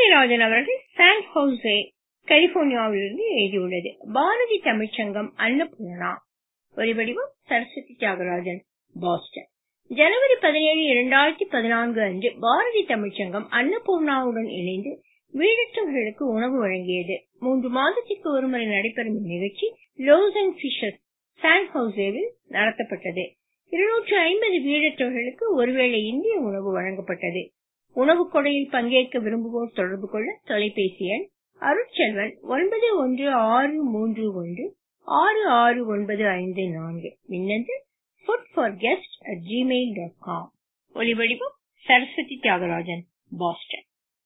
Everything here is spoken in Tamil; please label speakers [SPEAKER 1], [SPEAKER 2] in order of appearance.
[SPEAKER 1] ராஜன் அவர்கள் சான் ஹோசே கலிபோர்னியாவிலிருந்து எழுதியுள்ளது பாரதி தமிழ்ச்சங்கம் அன்னபூர்ணா ஒலிவடிவம் சரஸ்வதி தியாகராஜன் பாஸ்டன் ஜனவரி பதினேழு இரண்டாயிரத்தி பதினான்கு அன்று பாரதி தமிழ்ச்சங்கம் அன்னபூர்ணாவுடன் இணைந்து வீடற்றவர்களுக்கு உணவு வழங்கியது மூன்று மாதத்திற்கு ஒருமுறை நடைபெறும் இந்நிகழ்ச்சி லோஸ் அண்ட் பிஷஸ் சான் ஹோசேவில் நடத்தப்பட்டது இருநூற்று ஐம்பது வீடற்றவர்களுக்கு ஒருவேளை இந்திய உணவு வழங்கப்பட்டது உணவு கொடையில் பங்கேற்க விரும்புவோர் தொடர்பு கொள்ள தொலைபேசி எண் அருட்செல்வன் ஒன்பது ஒன்று ஆறு மூன்று ஒன்று ஆறு ஆறு ஒன்பது ஐந்து நான்கு மின்னஞ்சல் food for guest at Gmail dot com ஒலிவடிவம் சரஸ்வதி தியாகராஜன் பாஸ்டன்